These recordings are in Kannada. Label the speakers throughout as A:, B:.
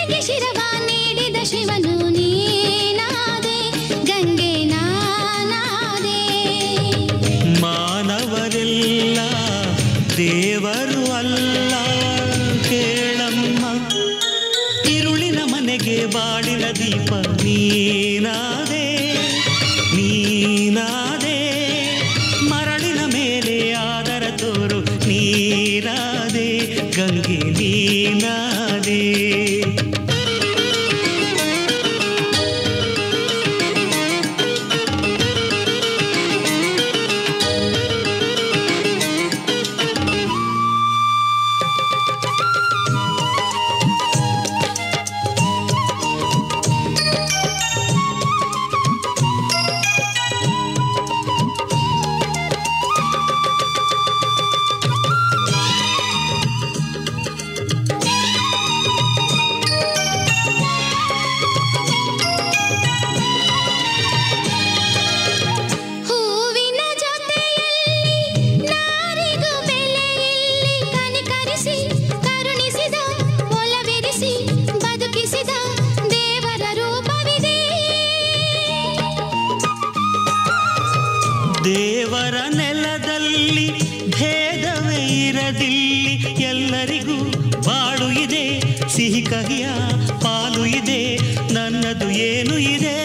A: ಗಂಗೆಗೆ ಶಿರವ ನೀಡಿದ ಶಿವನು ನೀನಾದೆ ಗಂಗೆ ನಾನಾದೆ
B: ಮಾನವರೆಲ್ಲ ದೇವರು ಅಲ್ಲ ಕೇಳಮ್ಮ ഇരുളിನ ಮನೆಗೆ ಬಾಳಿನ ದೀಪ ನೀನಾದೆ ನೀನಾದೆ ಮರಳಿನ ಮೇಲೆ ಆದರ ತೋರು ನೀರಾದೆ ಗಂಗೆ ನೀನಾದೆ
A: ಹೂವಿನ ಜೊತೆಯಲ್ಲಿ ನಾರಿಗೂ ಬೆಲೆಯಿಲ್ಲಿ ಕನಿಕರಿಸಿ ಕರುಣಿಸಿದ ಒಲವೆರಿಸಿ ಬದುಕಿಸಿದ ದೇವರ ರೂಪವಿದೆ
B: ದೇವರ ನೆಲದಲ್ಲಿ ಭೇದವೇ ಇರದಿಲ್ಲಿ ಎಲ್ಲರಿಗೂ ಬಾಳು ಇದೆ ಸಿಹಿ ಕಹಿಯ ಪಾಲು ಇದೆ ನನ್ನದು ಏನು ಇದೆ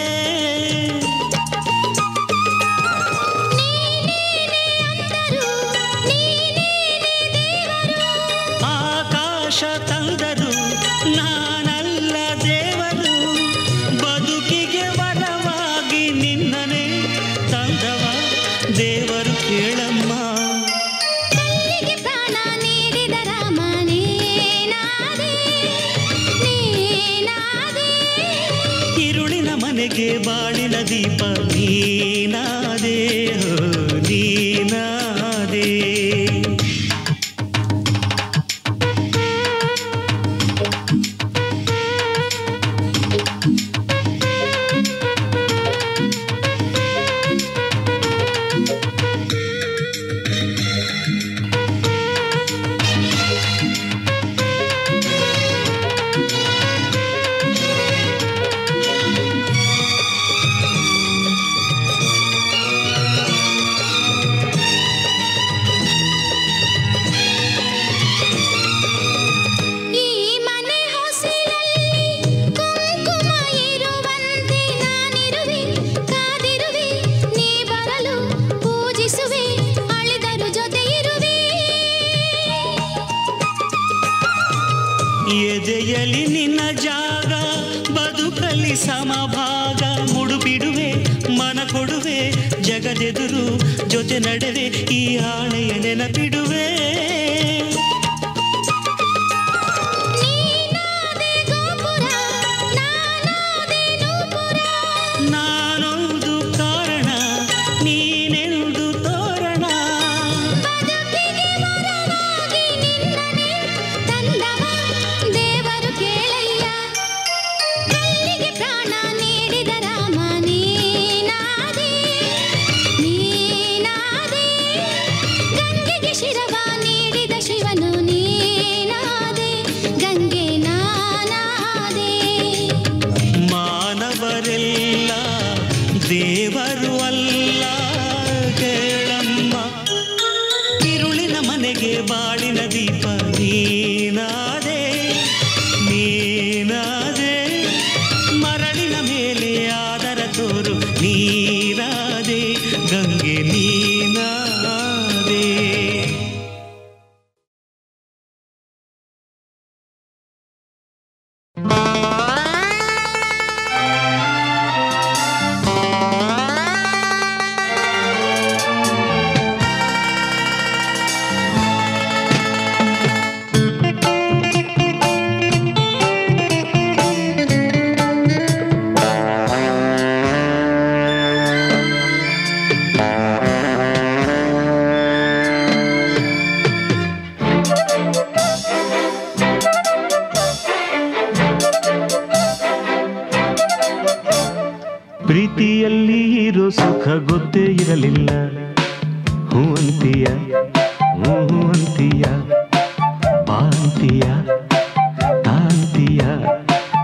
A: ನೀನೇನೆ ಅಂದರು ನೀನೇನೆ ದೇವರು
B: ಆಕಾಶ ತಂದರು ನಾನಲ್ಲ ದೇವರು ಬದುಕಿಗೆ ವರವಾಗಿ ನಿನ್ನನೆ ತಂದವ ದೇವರು ಕೇಳಮ್ಮ
A: ಕಲ್ಲಿಗೆ ಪ್ರಾಣ ನೀಡಿದ ರಾಮ ನೀನಾದೆ ನೀನಾದೆ
B: ഇരുളിನ ಮನೆಗೆ ಬಾಳಿನ ದೀಪ ನೀನಾದೆ ಹೋ ನೀನಾದೆ
A: ಈ ಮನೆ ಹೊಸಿಲಲ್ಲಿ ಕುಂಕುಮ ಇರುವಂತೆ ನಾನಿರುವೆ ಕಾದಿರುವೆ ನೀ ಬರಲು ಪೂಜಿಸುವೆ ಅಳಿದರು ಜೊತೆ ಇರುವೆ
B: ಎದೆಯಲಿ ನಿನ್ನ ಜಾಗ ಬದುಕಲಿ ಸಮಭಾಗ ಮುಡುಬಿಡುವೆ ಮನ ಕೊಡುವೆ ಜಗದೆದುರು ಜೊತೆ ನಡೆವೆ ಈ ಆಣೆಯ ನೆನಪಿಡುವೆ
A: ನೀನಾದೆ ಗೋಪುರ ನಾನಾದೆ ನೂಪುರ
B: ನಾನೊಂದು ಕಾರಣ ನೀನೆಂದು ತೋರಣ
A: ಬದುಕಿಗೆ ವರವಾಗಿ ನಿನ್ನನೆ ತಂದವ ದೇವರು ಕೇಳಯ್ಯ ಕಲ್ಲಿಗೆ ಪ್ರಾಣ ನೀಡಿದ ರಾಮ ನೀನಾದೆ ನೀನಾದೆ ಗಂಗೆಗೆ ಶಿರವ ನೀಡಿದ ಶಿವನು ನೀನಾದೆ ಗಂಗೆ ನಾನಾದೆ
B: ಮಾನವರೆಲ್ಲ ದೇವರು ಅಲ್ಲ ಕೇಳಮ್ಮ ഇരുಳಿನ ಮನೆಗೆ ಬಾಳಿನ ದೀಪ ನೀನಾದೆ ನೀನಾದೆ ಮರಳಿನ ಮೇಲೆ ಆದರ ತೋರು ನೀರಾದೆ ಗಂಗೆ ನೀನಾದೆ ಪ್ರೀತಿಯಲ್ಲಿ ಇರೋ ಸುಖ ಗೊತ್ತೇ ಇರಲಿಲ್ಲ ಹೂ ಅಂತೀಯ ಹೂ ಹೂ ಅಂತೀಯ ಬಾಂತೀಯ ತಾಂತೀಯ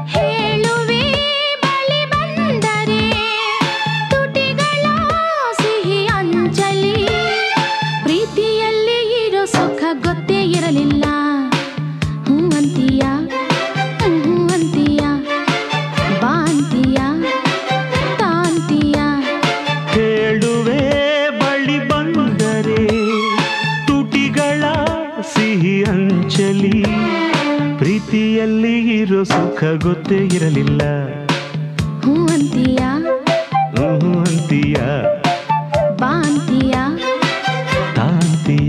B: ಪ್ರೀತಿಯಲ್ಲಿ ಇರೋ ಸುಖ ಗೊತ್ತೇ ಇರಲಿಲ್ಲ
A: ಹೂ ಅಂತೀಯ
B: ಹ್ಞೂ ಅಂತೀಯ
A: ಬಾ ಅಂತೀಯ
B: ತಾಂತೀಯ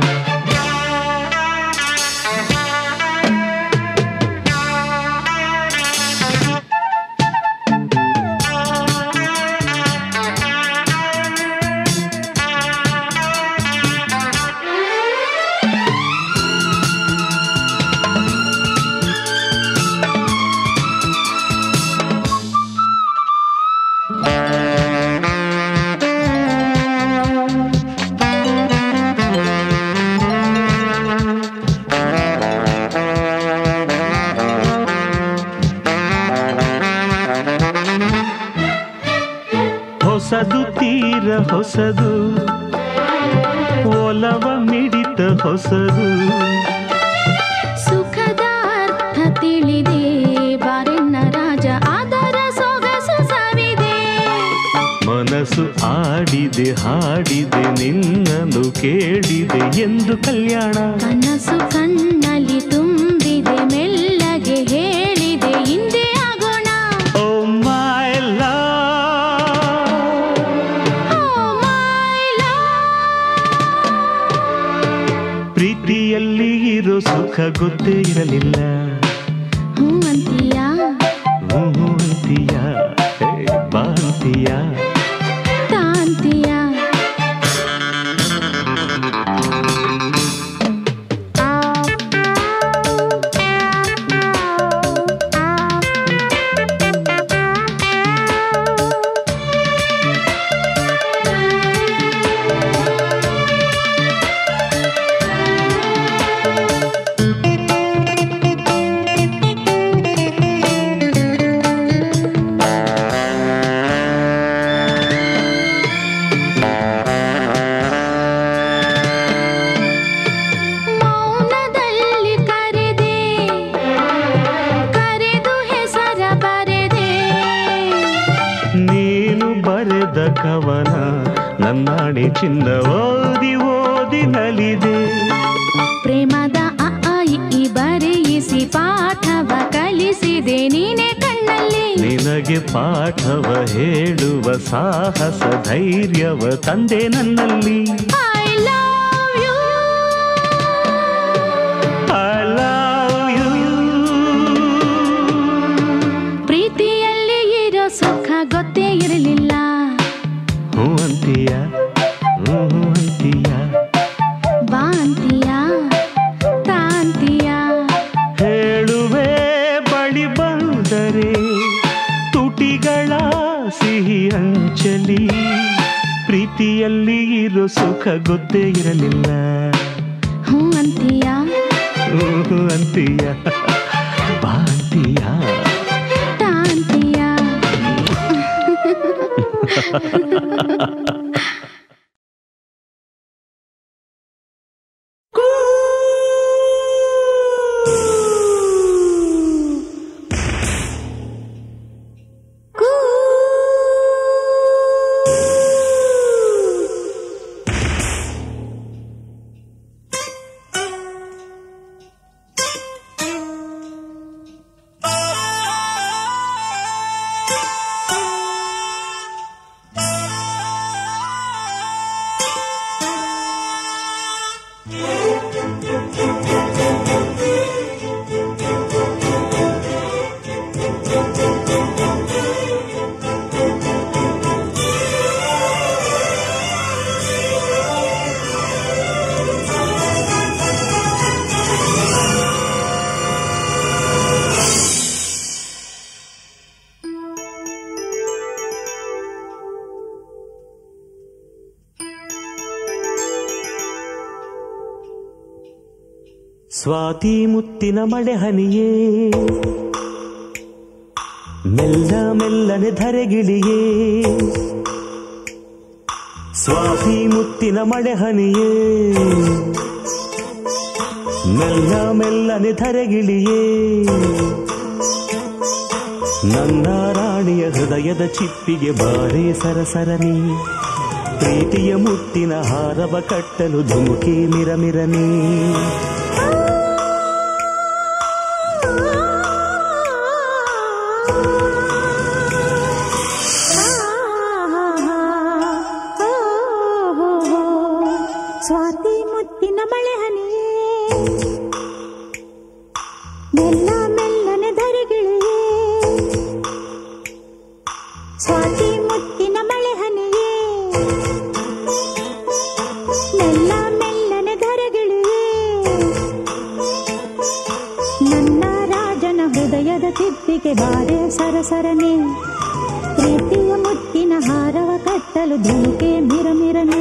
B: ಹೊಸದು ತೀರ ಹೊಸದು ಒಲವ ಮಿಡಿತ ಹೊಸದು
A: ಸುಖದ ಅರ್ಥ ತಿಳಿದೆ ಬಾರೆನ್ನ ರಾಜ ಅದರ ಸೊಗಸು ಸವಿದೆ
B: ಮನಸ್ಸು ಆಡಿದೆ ಹಾಡಿದೆ ನಿನ್ನನ್ನು ಕೇಳಿದೆ ಎಂದು ಕಲ್ಯಾಣ
A: ಕನಸು ಕಣ್ಣಲ್ಲಿ ತುಂಬಿದೆ ಮೆಲ್ಲಗೆ ಹೇಳಿದೆ ಹಿಂದೆ ಆಗೋಣ
B: ಓ ಮೈ
A: Oh my love.
B: ಪ್ರೀತಿಯಲ್ಲಿ ಇರೋ ಸುಖ ಗೊತ್ತೇ ಇರಲಿಲ್ಲ
A: ಹೂ ಅಂತೀಯ
B: ಹ್ಞೂ ಅಂತೀಯ ಹೇ, ಬಾ ಅಂತೀಯ
A: ತಾಂತೀಯ ಮೌನದಲ್ಲಿ ಕರೆದೆ ಕರೆದು ಹೆಸರ ಬರೆದೆ
B: ನೀನು ಬರೆದ ಕವನ ನನ್ನಾಣೆ ಚಿನ್ನ ಓದಿ ಓದಿ ನಲಿದೆ
A: ಪ್ರೇಮದ ಅ ಆ, ಇ, ಈ ಬರೆಯಿಸಿ ಪಾಠವ ಕಲಿಸಿದೆ ನೀನೆ ಕಣ್ಣಲ್ಲಿ
B: ನಿನಗೆ ಪಾಠವ ಹೇಳುವ ಸಾಹಸ ಧೈರ್ಯವ ತಂದೆ ನನ್ನಲ್ಲಿ
A: I love you
B: I love you.
A: ಪ್ರೀತಿಯಲ್ಲಿ ಇರೋ ಸುಖ ಗೊತ್ತೇ ಇರಲಿಲ್ಲ
B: ಹ್ಞೂ ಅಂತೀಯ ಹ್ಞೂ ಅಂತೀಯ
A: ಬಾ ಅಂತೀಯ ತಾಂತೀಯ
B: ಹೇಳುವೆ ಬಳಿ ಬಂದರೆ ತುಟಿಗಳ ಸಿಹಿ ಅಂಚಲಿ ಪ್ರೀತಿಯಲ್ಲಿ ಇರೋ ಸುಖ ಗೊತ್ತೇ ಇರಲಿಲ್ಲ
A: ಹೂ ಅಂತೀಯ
B: ಹ್ಞೂ ಅಂತೀಯ ಬಾ ಅಂತೀಯ
A: ತಾಂತೀಯ
B: ಸ್ವಾತಿ ಮುತ್ತಿನ ಮಳೆ ಹನಿಯೇ ಮೆಲ್ಲ ಮೆಲ್ಲನೆ ಧರೆಗಿಳಿಯೇ ಸ್ವಾತಿ ಮುತ್ತಿನ ಮಳೆ ಹನಿಯೇ ಮೆಲ್ಲ ಮೆಲ್ಲನೆ ಧರೆಗಿಳಿಯೇ ನನ್ನ ರಾಣಿಯ ಹೃದಯದ ಚಿಪ್ಪಿಗೆ ಬಾರೇ ಸರಸರನಿ ಪ್ರೀತಿಯ ಮುತ್ತಿನ ಹಾರವ ಕಟ್ಟಲು ಧುಮುಕಿ ಮಿರಮಿರನಿ
A: ಆ
C: ಹೃದಯದ ತಿಪ್ಪಿಗೆ ಬಾರೆ ಸರಸರನೆ ಪ್ರೀತಿಯ ಮುತ್ತಿನ ಹಾರವ ಕಟ್ಟಲು ಧುಮುಕೆ ಮಿರಮಿರನೆ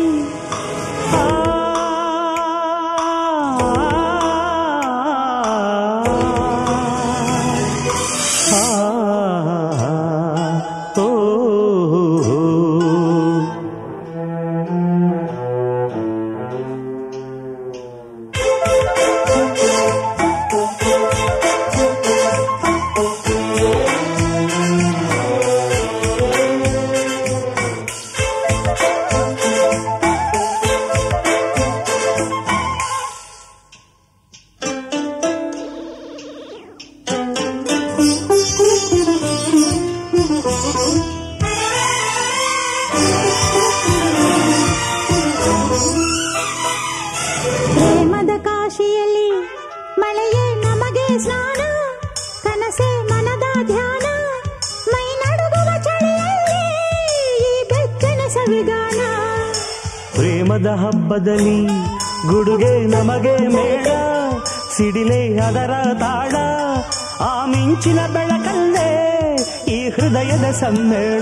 C: ಪ್ರೇಮದ ಕಾಶಿಯಲ್ಲಿ ಮಳೆಯೇ ನಮಗೆ ಸ್ನಾನ ಕನಸೆ ಮನದ ಧ್ಯಾನ ಮೈ ನಡುಗುವ ಚಳಿಯಲ್ಲಿ ಈ ಬೆಚ್ಚನ ಸವಿಗಾನ
B: ಪ್ರೇಮದ ಹಬ್ಬದಲ್ಲಿ ಗುಡುಗೆ ನಮಗೆ ಮೇಳ ಸಿಡಿಲೆ ಅದರ ತಾಳ ಆ ಮಿಂಚಿನ ಬೆಳಕಲ್ಲೇ ಈ ಹೃದಯದ ಸಮ್ಮೇಳ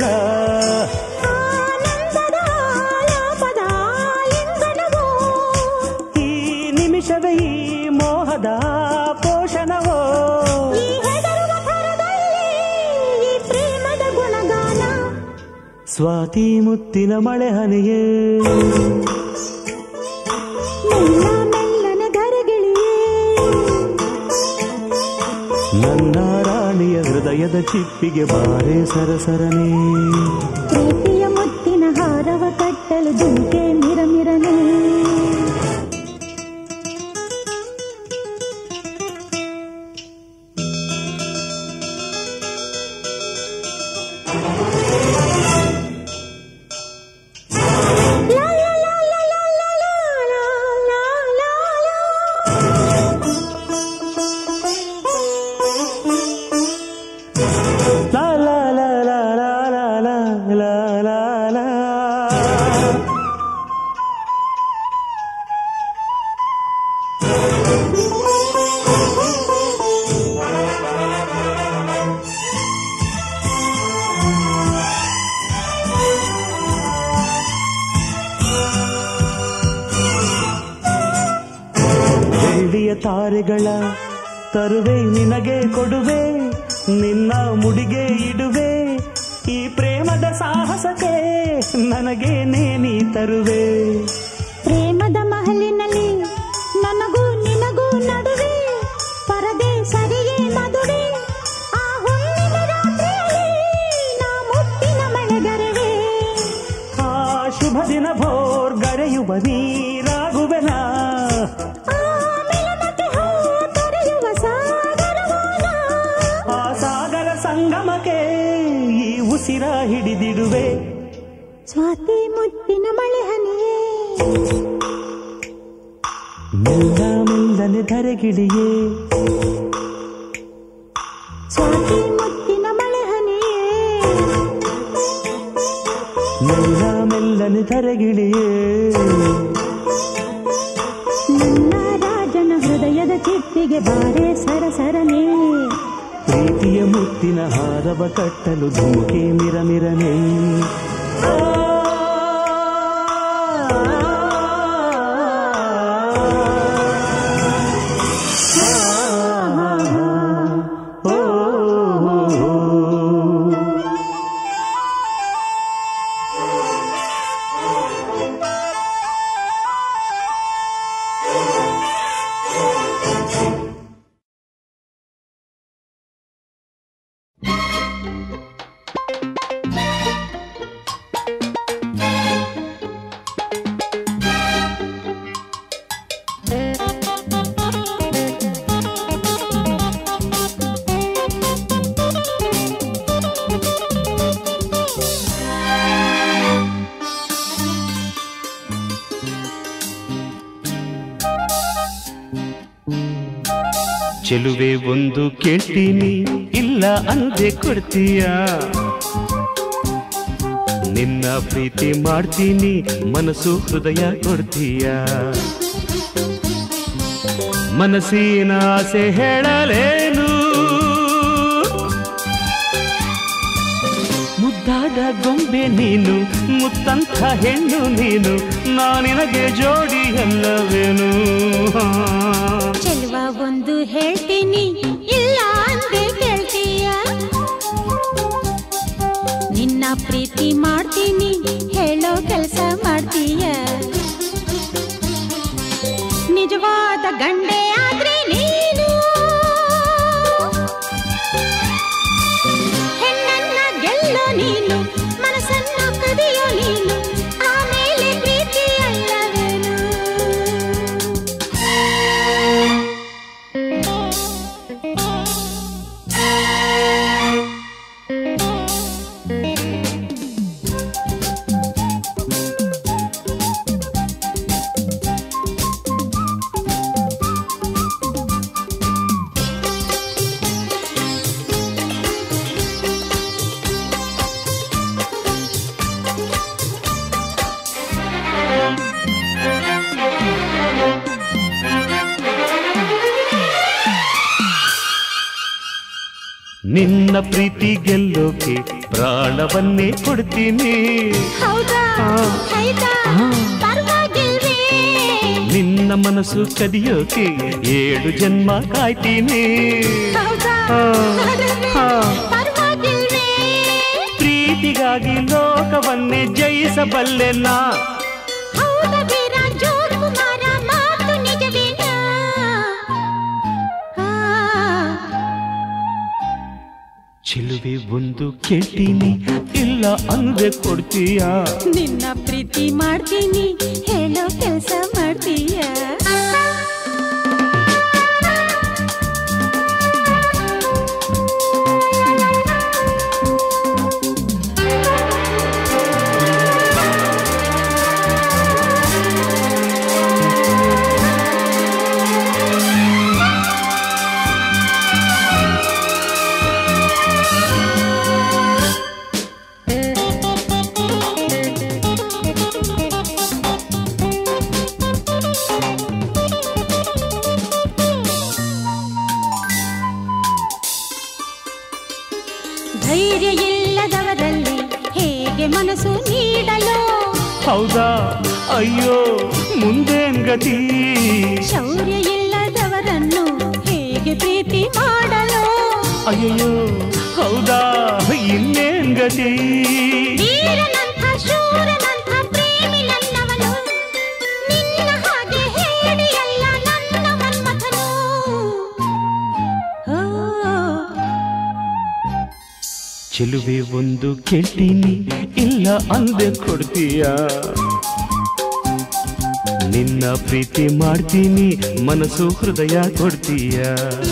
C: ಆನಂದದ ಆಲಾಪದ ಲಿಂಗನವೋ
B: ಈ ನಿಮಿಷವೇ ಈ ಮೋಹದ ಪೋಷಣವೋ
C: ಈ ಹೆದರುವ ಥರದಲ್ಲಿ ಈ ಪ್ರೇಮದ ಗುಣಗಾನ
B: ಸ್ವಾತಿ ಮುತ್ತಿನ ಮಳೆ ಹನಿಯೇ
C: ಮೆಲ್ಲ ಮೆಲ್ಲನೆ ಧರೆಗಿಳಿಯೇ
B: ನನ್ನ ರಾಣಿಯ ಹೃದಯದ ಚಿಪ್ಪಿಗೆ ಬಾರೆ ಸರಸರನೇ
C: ಪ್ರೀತಿಯ ಮುತ್ತಿನ ಹಾರವ ಕಟ್ಟಲು ದುಂಕೆ ಮಿರಮಿರನೆ ಲಾ ಲಾ ಲಾ ಲಾ ಲಾ ಲಾ ಲಾ ಲಾ ಲಾ
B: ಲಾ ಲಾ ಲಾ ಲಾ ಲಾ ಲಾ ಲಾ ಲಾ ಲಾ ಲಾ ಬೆಳ್ಳಿಯ ತಾರೆಗಳ ತರುವೆ ನಿನಗೆ ಕೊಡುವೆ ನಿನ್ನ ಮುಡಿಗೆ ಇಡುವೆ ಈ ಪ್ರೇಮದ ಸಾಹಸಕ್ಕೆ ನನಗೆ ನೇನಿ ತರುವೆ
C: ಪ್ರೇಮದ ಮಹಲಿನಲ್ಲಿ ನನಗೂ ನಿನಗೂ ನಡುವೆ ಪರದೆ ಸರಿಯೇ ಮದುವೆ ಆ ಹುಣ್ಣಿಮೆ ರಾತ್ರಿಯಲ್ಲಿ ನಾ ಮುತ್ತಿನ ಮಳೆಗರವೇ
B: ಆ ಶುಭ ದಿನ ಭೋರ್ ಗರೆಯುವ ನೀರಾಗುವೆನ
C: ಆ ಮಿಲನಕ್ಕೆ ಹೋ ತೊರೆಯುವ ಸಾಗರವಾನ
B: ಆ ಸಾಗರ ಸಂಗಮಕ್ಕೆ ಈ ಉಸಿರ ಹಿಡಿದಿಡುವೆ
C: ಸ್ವಾತಿ ಮುತ್ತಿನ ಮಳೆ ಹನಿಯೇ
B: ಮೆಲ್ಲ ಮೆಲ್ಲನೆ ಧರೆಗಿಳಿಯೇ
C: ಸ್ವಾತಿ ಮುತ್ತಿನ ಮಳೆ ಹನಿಯೇ
B: ಮೆಲ್ಲ ಮೆಲ್ಲನೆ ಧರೆಗಿಳಿಯೇ
C: ನನ್ನ ರಾಜನ ಹೃದಯದ ಚಿಪ್ಪಿಗೆ ಬಾರೆ ಸರಸರನೆ
B: ಪ್ರೀತಿಯ ಮುತ್ತಿನ ಹಾರವ ಕಟ್ಟಲು ಧುಮುಕೆ ಮಿರಮಿರನೆ ಚೆಲುವೆ ಒಂದು ಕೇಳ್ತೀನಿ ಇಲ್ಲ ಅಂದೆ ಕೊಡ್ತೀಯ ನಿನ್ನ ಪ್ರೀತಿ ಮಾಡ್ತೀನಿ ಮನಸ್ಸು ಹೃದಯ ಕೊಡ್ತೀಯ ಮನಸ್ಸಿನ ಆಸೆ ಹೇಳಲೇನು ಮುದ್ದಾದ ಗೊಂಬೆ ನೀನು ಮುತ್ತಂಥ ಹೆಣ್ಣು ನೀನು ನಾನಿನಗೆ ಜೋಡಿ ಎಲ್ಲವೇನು
C: ಚೆಲುವ ಒಂದು ಹೇಳ್ತೀನಿ ಇಲ್ಲ ಅಂದೆ ಕೇಳ್ತೀಯ ನಿನ್ನ ಪ್ರೀತಿ ಮಾಡ್ತೀನಿ ಹೇಳೋ ಕೆಲಸ ಮಾಡ್ತೀಯ ನಿಜವಾದ ಗಂಡೆ ಆದ್ರೆ ನೀನು ಹೆಣ್ಣನ್ನ ಗೆಲ್ಲೋ ನೀನು ಮನಸ್ಸನ್ನ ಕದಿಯೋ ನೀನು ಆಮೇಲೆ ಪ್ರೀತಿ ಅಲ್ಲವೇನು
B: ನಿನ್ನ ಪ್ರೀತಿ ಗೆಲ್ಲೋಕೆ ಪ್ರಾಣವನ್ನೇ ಕೊಡ್ತೀನಿ
C: ಹೌದಾ
B: ಆ.
C: ಆಯ್ತಾ
B: ಆ.
C: ಪರವಾಗಿಲ್ವೇ
B: ನಿನ್ನ ಮನಸ್ಸು ಕದಿಯೋಕೆ ಏಳು ಜನ್ಮ ಕಾಯ್ತೀನಿ
C: ಹೌದಾ
B: ಆ.
C: ಹಾಗಾದ್ರೆ
B: ಆ.
C: ಪರವಾಗಿಲ್ವೇ
B: ಪ್ರೀತಿಗಾಗಿ ಲೋಕವನ್ನೇ ಜಯಿಸಬಲ್ಲೆ ನಾ
C: ಹೌದಾ ವೀರ ಜೋರ್ ಕುಮಾರ ಮಾತು ನಿಜವೇನಾ ಆ.
B: ಚೆಲುವೆ ಒಂದು ಕೇಳ್ತೀನಿ ಇಲ್ಲ ಅಂದೆ ಕೊಡ್ತೀಯಾ
C: ನಿನ್ನ ಪ್ರೀತಿ ಮಾಡ್ತೀನಿ ಹೇಳೋ ಕೆಲಸ ಮಾಡ್ತೀಯ ಧೈರ್ಯ ಇಲ್ಲದವರಲ್ಲಿ ಹೇಗೆ ಮನಸ್ಸು ನೀಡಲು
B: ಹೌದಾ ಅಯ್ಯೋ ಮುಂದೇನ್ ಗತಿ
C: ಶೌರ್ಯ ಇಲ್ಲದವರನ್ನು ಹೇಗೆ ಪ್ರೀತಿ ಮಾಡಲು
B: ಅಯ್ಯೋ ಹೌದಾ ಇನ್ನೇನ್ ಗತಿ
C: ವೀರನಂಥ ಶೂರನಂಥ ಪ್ರೇಮಿ ನನ್ನವನು ನಿನ್ನ ಹಾಗೆ ಹೇಳಿಯಲ್ಲ ನನ್ನ ಮನ್ಮಥನು ಓ
B: ಚೆಲುವೆ ಒಂದು ಕೇಳ್ತೀನಿ ಇಲ್ಲ ಅಂದೆ ಕೊಡ್ತೀಯಾ ನಿನ್ನ ಪ್ರೀತಿ ಮಾಡ್ತೀನಿ ಮನಸ್ಸು ಹೃದಯ ಕೊಡ್ತೀಯಾ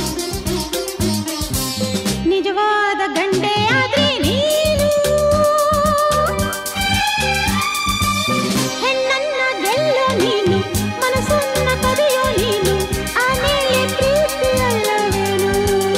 C: ನಿಜವಾದ ಗಂಡೆ ಆದ್ರೆ ನೀನು ಹೆಣ್ಣನ್ನ ಗೆಲ್ಲೋ ನೀನು ಮನಸ್ಸನ್ನ ಕದಿಯೋ ನೀನು ಆಮೇಲೆ ಪ್ರೀತಿ ಅಲ್ಲವೇನು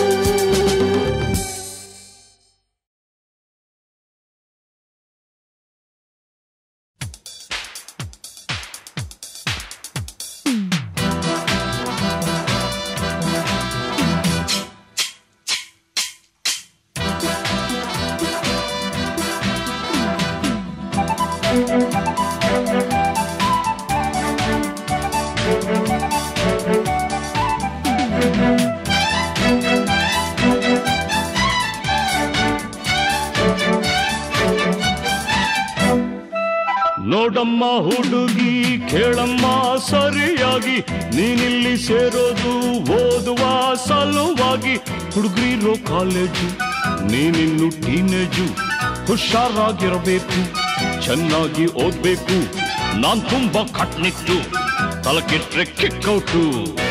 B: ನೋಡಮ್ಮ ಹುಡುಗಿ ಕೇಳಮ್ಮ ಸರಿಯಾಗಿ ನೀನಿಲ್ಲಿ ಸೇರೋದು ಓದುವ ಸಲುವಾಗಿ ಹುಡುಗರಿರೋ ಕಾಲೇಜು ನೀನಿನ್ನು ಟೀನೇಜು ಹುಷಾರಾಗಿರಬೇಕು ಚೆನ್ನಾಗಿ ಓದ್ಬೇಕು ನಾನ್ ತುಂಬಾ ಕಟ್ನಿಟ್ಟು ತಲಕಿಟ್ರೆ ಕಿಕ್ಕೌಟು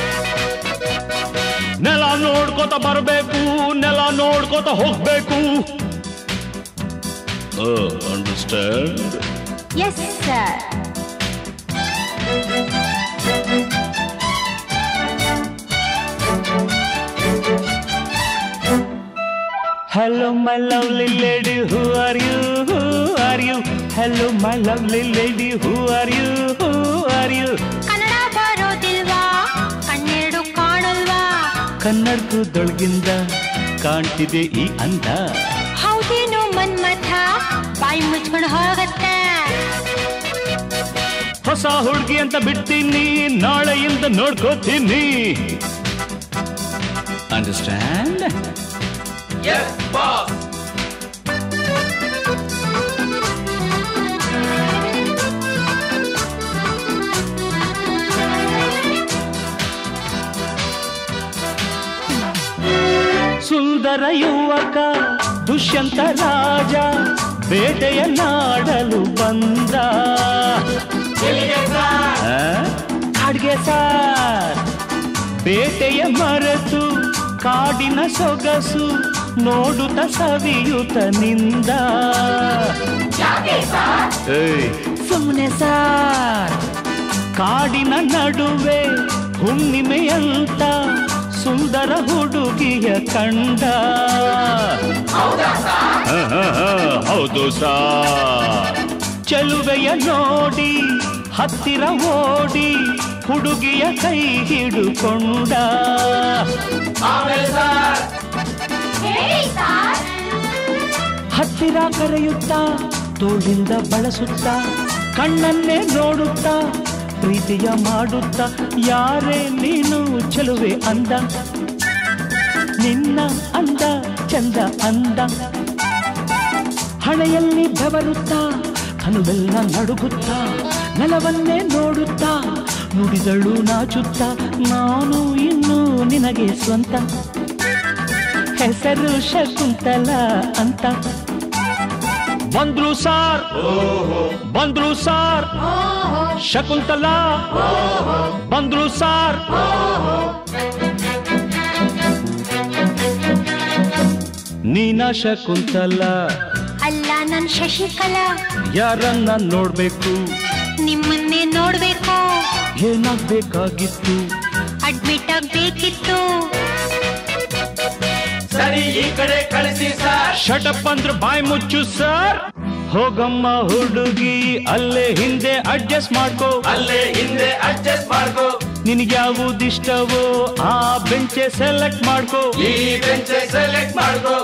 B: ನೆಲ ನೋಡ್ಕೋತ ಬರಬೇಕು ನೆಲ ನೋಡ್ಕೋತ ಹೋಗ್ಬೇಕು understand
C: yes sir
B: Hello, my lovely lady, who are you? Who are you? Hello, my lovely lady, who are you? Who are you?
C: Kannada ಬರೋದಿಲ್ವಾ ಕಣ್ಣೆರಡು ಕಾಣಲ್ವಾ
B: ಕನ್ನಡದೊಳಗಿಂದ ಕಾಣ್ತಿದೆ ಈ ಅಂದ
C: ಹೌದೇನೋ ಮನ್ಮಥ ಬಾಯಿ ಮುಚ್ಕೊಂಡು ಹೋಗತ್ತೆ
B: ಹೊಸ ಹುಡುಗಿ ಅಂತ ಬಿಡ್ತೀನಿ ನಾಳೆಯಿಂದ ನೋಡ್ಕೋತೀನಿ ಅಂಡರ್ಸ್ಟ್ಯಾಂಡ್ ಸುಂದರ ಯುವಕ ದುಷ್ಯಂತ ರಾಜ ಬೇಟೆಯ ನಾಡಲು ಬಂದ ಆ? ಅಡ್ಗೆ ಸಾರ್ ಬೇಟೆಯ ಮರೆತು ಕಾಡಿನ ಸೊಗಸು ನೋಡುತ್ತ ಸವಿಯುತ ನಿಂದ ಏಯ್, ಸುಮ್ನೆ ಸಾರ್ ಕಾಡಿನ ನಡುವೆ ಹುಣ್ಣಿಮೆಯಂತ ಸುಂದರ ಹುಡುಗಿಯ ಕಂಡ ಹ, ಹ, ಹ, ಹೌದು ಸಾರ್ ಚೆಲುವೆಯ ನೋಡಿ ಹತ್ತಿರ ಓಡಿ ಹುಡುಗಿಯ ಕೈ ಹಿಡುಕೊಂಡ ಹತ್ತಿರ ಕರೆಯುತ್ತಾ ತೋಳಿಂದ ಬಳಸುತ್ತಾ ಕಣ್ಣನ್ನೇ ನೋಡುತ್ತಾ ಪ್ರೀತಿಯ ಮಾಡುತ್ತಾ ಯಾರೇ ನೀನು ಚೆಲುವೆ ಅಂದ ನಿನ್ನ ಅಂದ ಚಂದ ಅಂದ ಹಣೆಯಲ್ಲಿ ಬೆವರುತ್ತಾ ಕನುವೆಲ್ಲ ನಡುಗುತ್ತಾ ನೆಲವನ್ನೇ ನೋಡುತ್ತಾ ನುಡಿದಳು ನಾಚುತ್ತಾ ನಾನು ಇನ್ನು ನಿನಗೆ ಸ್ವಂತ ಹೆಸರು ಶಕುಂತಲ ಅಂತ ಬಂದ್ರು ಸಾರ್ ಬಂದ್ರು ಸಾರ್ ಶಕುಂತಲ ಬಂದ್ರು ಸಾರ್ ನೀನ ಶಕುಂತಲ
C: ಅಲ್ಲ ನನ್ ಶಶಿಕಲಾ
B: ಯಾರನ್ನ ನೋಡ್ಬೇಕು
C: ನಿಮ್ಮನ್ನೇ ನೋಡ್ಬೇಕು
B: ಏನಾಗ್ಬೇಕಾಗಿತ್ತು
C: ಅಡ್ಮಿಟ್ ಆಗ್ಬೇಕಿತ್ತು
B: ಶಟಪ್ ಅಂದ್ರೆ ಬಾಯ್ ಮುಚ್ಚು ಸರ್ ಹೋಗಮ್ಮ ಹುಡುಗಿ ಅಲ್ಲೇ ಹಿಂದೆ ಅಡ್ಜಸ್ಟ್ ಮಾಡ್ಕೋ
D: ಅಲ್ಲೇ ಹಿಂದೆ ಅಡ್ಜಸ್ಟ್ ಮಾಡ್ಕೋ
B: ನಿನಗೆ ಯಾವುದಿಷ್ಟವೋ ಆ ಬೆಂಚೆ ಸೆಲೆಕ್ಟ್ ಮಾಡ್ಕೋ
D: ಈ ಬೆಂಚ್ ಸೆಲೆಕ್ಟ್ ಮಾಡ್ಕೋ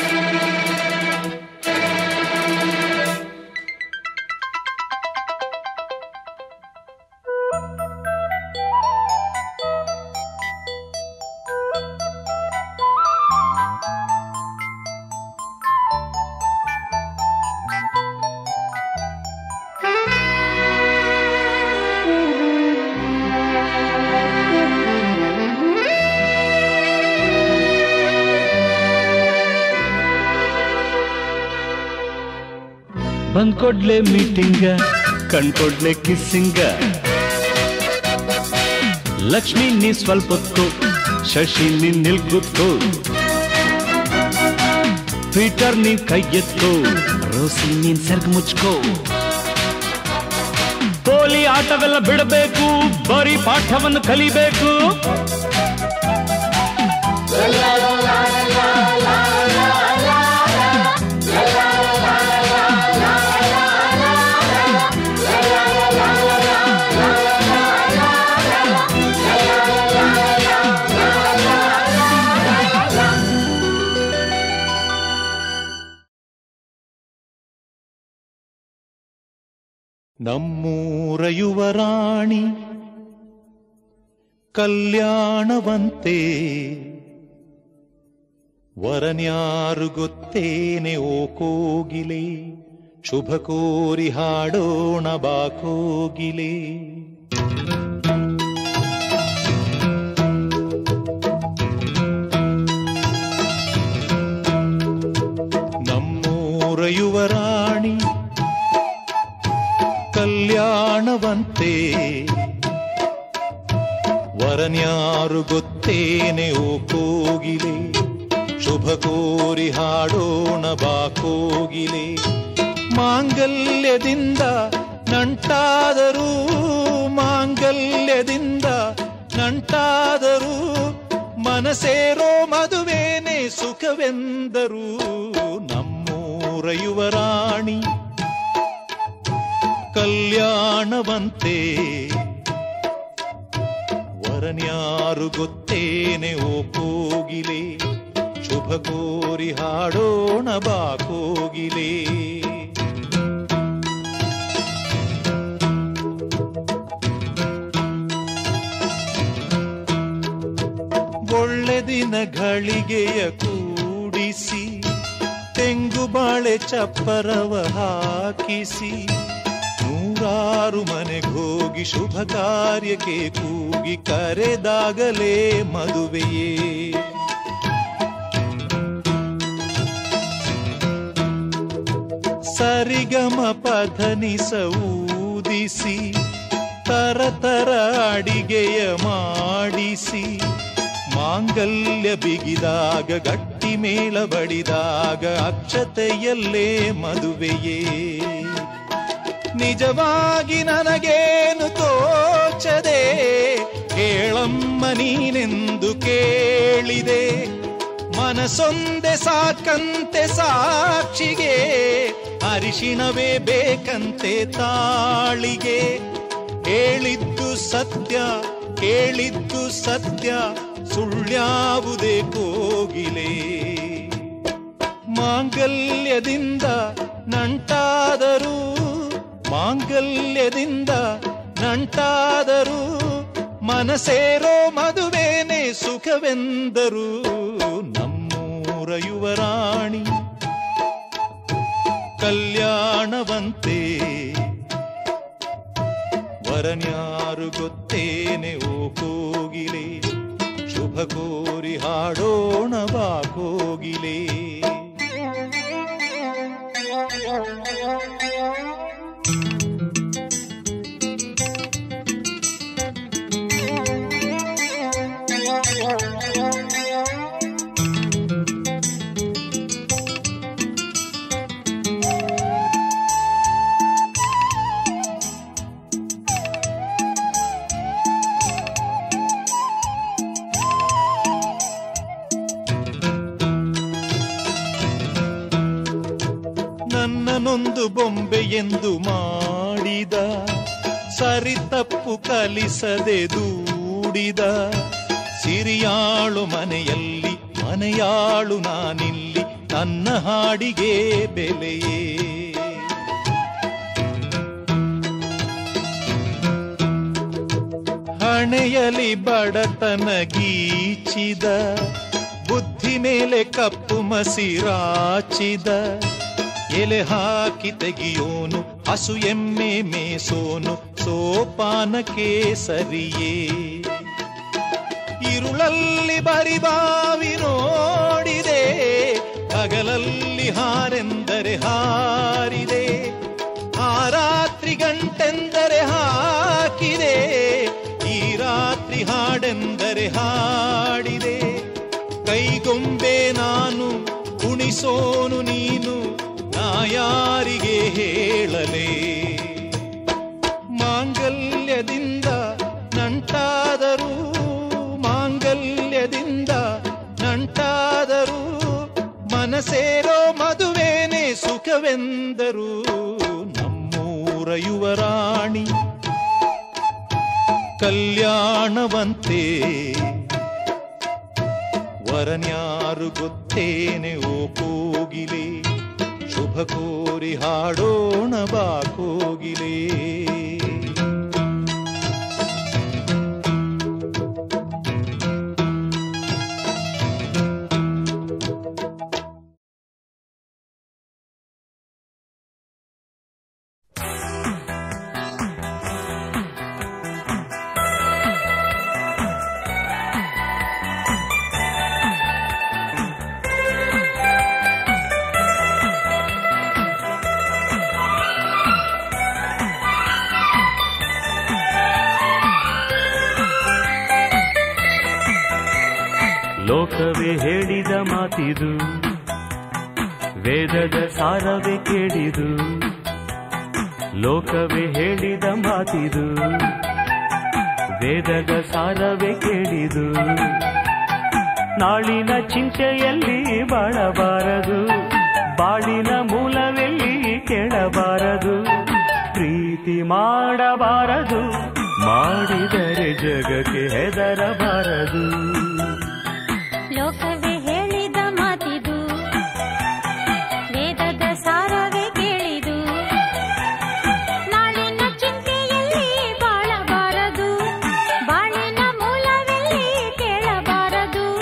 B: ಬಂದ್ಕೊಡ್ಲೆ ಮೀಟಿಂಗ ಕಣ್ಕೊಡ್ಲೆ ಕಿಸ್ಸಿಂಗ ಲಕ್ಷ್ಮಿ ನೀ ಸ್ವಲ್ಪ ಹೊತ್ತು ಶಶಿ ನೀನ್ ನಿಲ್ಗುತ್ತು ಪೀಟರ್ ನೀನ್ ಕೈ ಎತ್ತು ರೋಸಿ ನೀನ್ ಸರ್ಗ್ ಮುಚ್ಕೋ ಪೋಲಿ ಆಟವೆಲ್ಲ ಬಿಡಬೇಕು ಬರೀ ಪಾಠವನ್ನು ಕಲಿಬೇಕು
E: ನಮ್ಮೂರ ಯುವರಾಣಿ ಕಲ್ಯಾಣವಂತೆ ವರನ್ಯಾರು ಗೊತ್ತೇನೆ ಓ ಕೋಗಿಲೆ ಶುಭ ಕೋರಿ ಹಾಡೋಣ ಬಾ ಕೋಗಿಲೆ ನಮ್ಮೂರ ಯುವರಾಣಿ ಕಲ್ಯಾಣವಂತೆ ವರನ್ಯಾರು ಗೊತ್ತೇನೆ ಓ ಕೋಗಿಲೆ ಶುಭ ಕೋರಿ ಹಾಡೋಣ ಬಾ ಕೋಗಿಲೆ ಮಾಂಗಲ್ಯದಿಂದ ನಂಟಾದರೂ ಮಾಂಗಲ್ಯದಿಂದ ನಂಟಾದರೂ ಮನಸೇರೋ ಮದುವೇನೆ ಸುಖವೆಂದರು ನಮ್ಮೂರ ಯುವರಾಣಿ ಕಲ್ಯಾಣವಂತೆ ವರನ್ಯಾರು ಗೊತ್ತೇನೆ ಓ ಕೋಗಿಲೆ ಶುಭ ಕೋರಿ ಹಾಡೋಣ ಬಾ ಕೋಗಿಲೆ ಒಳ್ಳೆ ದಿನ ಘಳಿಗೆಯ ಕೂಡಿಸಿ ತೆಂಗು ಬಾಳೆ ಚಪ್ಪರವ ಹಾಕಿಸಿ ನೂರಾರು ಮನೆಗೋಗಿ ಶುಭ ಕಾರ್ಯಕ್ಕೆ ಕೂಗಿ ಕರೆದಾಗಲೇ ಮದುವೆಯೇ ಸರಿಗಮ ಪಧನಿಸ ಊದಿಸಿ ತರತರ ಅಡಿಗೆಯ ಮಾಡಿಸಿ ಮಾಂಗಲ್ಯ ಬಿಗಿದಾಗ ಗಟ್ಟಿ ಮೇಳ ಬಡಿದಾಗ ಅಕ್ಷತೆಯಲ್ಲೇ ಮದುವೆಯೇ ನಿಜವಾಗಿ ನನಗೇನು ತೋಚದೆ ಕೇಳಮ್ಮ ನೀನೆಂದು ಕೇಳಿದೆ ಮನಸೊಂದೆ ಸಾಕಂತೆ ಸಾಕ್ಷಿಗೆ ಅರಿಶಿಣವೇ ಬೇಕಂತೆ ತಾಳಿಗೆ ಹೇಳಿದ್ದು ಸತ್ಯ ಕೇಳಿದ್ದು ಸತ್ಯ ಸುಳ್ಳ್ಯಾವುದೇ ಕೋಗಿಲೆ ಮಾಂಗಲ್ಯದಿಂದ ನಂಟಾದರೂ ಮಾಂಗಲ್ಯದಿಂದ ನಂಟಾದರೂ ಮನಸೇರೋ ಮದುವೇನೆ ಸುಖವೆಂದರು ನಮ್ಮೂರ ಯುವರಾಣಿ ಕಲ್ಯಾಣವಂತೆ ವರನ್ಯಾರು ಗೊತ್ತೇನೆ ಓ ಕೋಗಿಲೆ ಶುಭ ಕೋರಿ ಹಾಡೋಣ ಬಾ ಕೋಗಿಲೆ ನನ್ನನೊಂದು ಬೊಂಬೆ ಎಂದು ಮಾಡಿದ ಸರಿ ತಪ್ಪು ಕಲಿಸದೆ ದೂಡಿದ ಸಿರಿಯಾಳು ಮನೆಯಲ್ಲಿ ಮನೆಯಾಳು ನಾನಿಲ್ಲಿ ನನ್ನ ಹಾಡಿಗೆ ಬೆಲೆಯೇ ಹಣೆಯಲಿ ಬಡತನ ಗೀಚಿದ ಬುದ್ಧಿ ಮೇಲೆ ಕಪ್ಪು ಮಸಿರಾಚಿದ ಎಲೆ ಹಾಕಿ ತೆಗಿಯೋನು ಹಸು ಎಮ್ಮೆ ಮೇಸೋನು ಸೋಪಾನಕ್ಕೆ ಸರಿಯೇ ಇರುಳಲ್ಲಿ ಬರಿಬಾವಿ ನೋಡಿದೆ ಹಗಲಲ್ಲಿ ಹಾರೆಂದರೆ ಹಾರಿದೆ ಆ ರಾತ್ರಿ ಗಂಟೆಂದರೆ ಹಾಕಿದೆ ಈ ರಾತ್ರಿ ಹಾಡೆಂದರೆ ಹಾಡಿದೆ ಕೈಗೊಂಬೆ ನಾನು ಕುಣಿಸೋನು ನೀನು ನಾ ಯಾರಿಗೆ ಹೇಳಲೇ ಮಾಂಗಲ್ಯದಿಂದ ನಂಟಾದರೂ ಮಾಂಗಲ್ಯದಿಂದ ನಂಟಾದರೂ ಮನಸೇರೋ ಮದುವೇನೆ ಸುಖವೆಂದರು ನಮ್ಮೂರ ಯುವರಾಣಿ ಕಲ್ಯಾಣವಂತೆ ವರನ್ಯಾರು ಗೊತ್ತೇನೆ ಓ ಕೋಗಿಲೆ ಶುಭ ಕೋರಿ ಹಾಡೋಣ ಬಾ ಕೋಗಿಲೆ
B: ಲೋಕವೇ ಹೇಳಿದ ಮಾತಿದು ವೇದದ ಸಾರವೇ ಕೇಳಿದು ಲೋಕವೇ ಹೇಳಿದ ಮಾತಿದು ವೇದದ ಸಾರವೇ ಕೇಳಿದು ನಾಳಿನ ಚಿಂತೆಯಲ್ಲಿ ಬಾಳಬಾರದು ಬಾಳಿನ ಮೂಲವೆಲ್ಲಿ ಕೇಳಬಾರದು ಪ್ರೀತಿ ಮಾಡಬಾರದು ಮಾಡಿದರೆ ಜಗಕ್ಕೆ ಹೆದರಬಾರದು
C: ಲೋಕವೇ ಹೇಳಿದ ಮಾತಿದು ವೇದದ ಸಾರವೇ ಕೇಳಿದು ನಾಳಿನ ಚಿಂತೆಯಲ್ಲಿ ಬಾಳಬಾರದು ಬಾಳಿನ ಮೂಲವೆಲ್ಲಿ ಕೇಳಬಾರದು